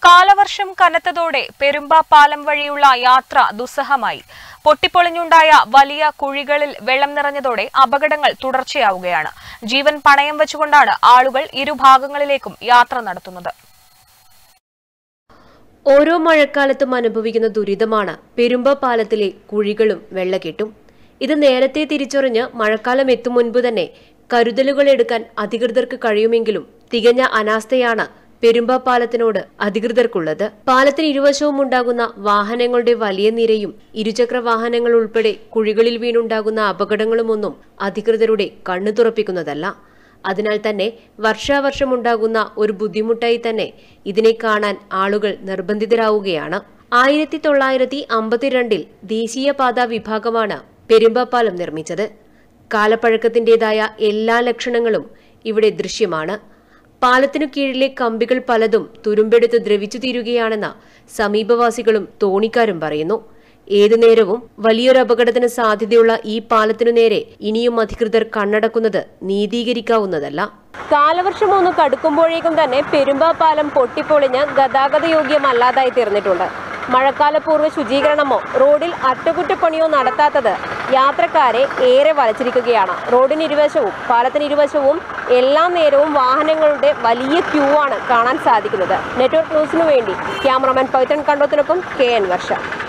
കാലവർഷം കനത്തതോടെ പെരുമ്പ പാലം വഴിയുള്ള യാത്ര ദുസ്സഹമായി പൊട്ടിപ്പൊളിഞ്ഞുണ്ടായ വലിയ കുഴികളിൽ വെള്ളം നിറഞ്ഞതോടെ അപകടങ്ങൾ തുടർച്ചയാവുകയാണ് ജീവൻ പണയം വെച്ചുകൊണ്ടാണ് ആളുകൾ ഇരുഭാഗങ്ങളിലേക്കും യാത്ര നടത്തുന്നത് ഓരോ മഴക്കാലത്തും അനുഭവിക്കുന്ന ദുരിതമാണ് പെരുമ്പ പാലത്തിലെ കുഴികളും വെള്ളക്കെട്ടും ഇത് നേരത്തെ തിരിച്ചറിഞ്ഞ് മഴക്കാലം എത്തും മുൻപ് തന്നെ കരുതലുകൾ എടുക്കാൻ അധികൃതർക്ക് കഴിയുമെങ്കിലും തികഞ്ഞ അനാസ്ഥയാണ് പെരുമ്പ പാലത്തിനോട് അധികൃതർക്കുള്ളത് പാലത്തിന് ഇരുവശവും ഉണ്ടാകുന്ന വാഹനങ്ങളുടെ വലിയ നിരയും ഇരുചക്ര വാഹനങ്ങൾ ഉൾപ്പെടെ കുഴികളിൽ വീണുണ്ടാകുന്ന അപകടങ്ങളുമൊന്നും അധികൃതരുടെ കണ്ണു തുറപ്പിക്കുന്നതല്ല അതിനാൽ തന്നെ വർഷാവർഷം ഉണ്ടാകുന്ന ഒരു ബുദ്ധിമുട്ടായി തന്നെ ഇതിനെ കാണാൻ ആളുകൾ നിർബന്ധിതരാവുകയാണ് ആയിരത്തി തൊള്ളായിരത്തി അമ്പത്തിരണ്ടിൽ ദേശീയപാത വിഭാഗമാണ് പെരുമ്പാപ്പാലം നിർമ്മിച്ചത് കാലപ്പഴക്കത്തിന്റേതായ എല്ലാ ലക്ഷണങ്ങളും ഇവിടെ ദൃശ്യമാണ് പാലത്തിനു കീഴിലെ കമ്പികൾ പലതും തുരുമ്പെടുത്ത് ദ്രവിച്ചു തീരുകയാണെന്ന് സമീപവാസികളും തോണിക്കാരും പറയുന്നു ഏതു നേരവും വലിയൊരു അപകടത്തിന് സാധ്യതയുള്ള ഈ പാലത്തിനു നേരെ ഇനിയും അധികൃതർ കണ്ണടക്കുന്നത് നീതീകരിക്കാവുന്നതല്ല കാലവർഷം ഒന്ന് കടുക്കുമ്പോഴേക്കും തന്നെ പെരുമ്പാ പാലം പൊട്ടിപ്പൊളിഞ്ഞ് ഗതാഗത യോഗ്യമല്ലാതായി തീർന്നിട്ടുണ്ട് മഴക്കാലപൂർവ്വ ശുചീകരണമോ റോഡിൽ അറ്റകുറ്റപ്പണിയോ നടത്താത്തത് യാത്രക്കാരെ ഏറെ വലച്ചിരിക്കുകയാണ് റോഡിന് ഇരുവശവും പാലത്തിന് ഇരുവശവും എല്ലാ നേരവും വാഹനങ്ങളുടെ വലിയ ക്യൂ ആണ് കാണാൻ സാധിക്കുന്നത് നെറ്റ്വർക്ക് ന്യൂസിനു വേണ്ടി ക്യാമറമാൻ പൈത്തൺ കണ്ടോത്തിനൊപ്പം കെ എൻ വർഷ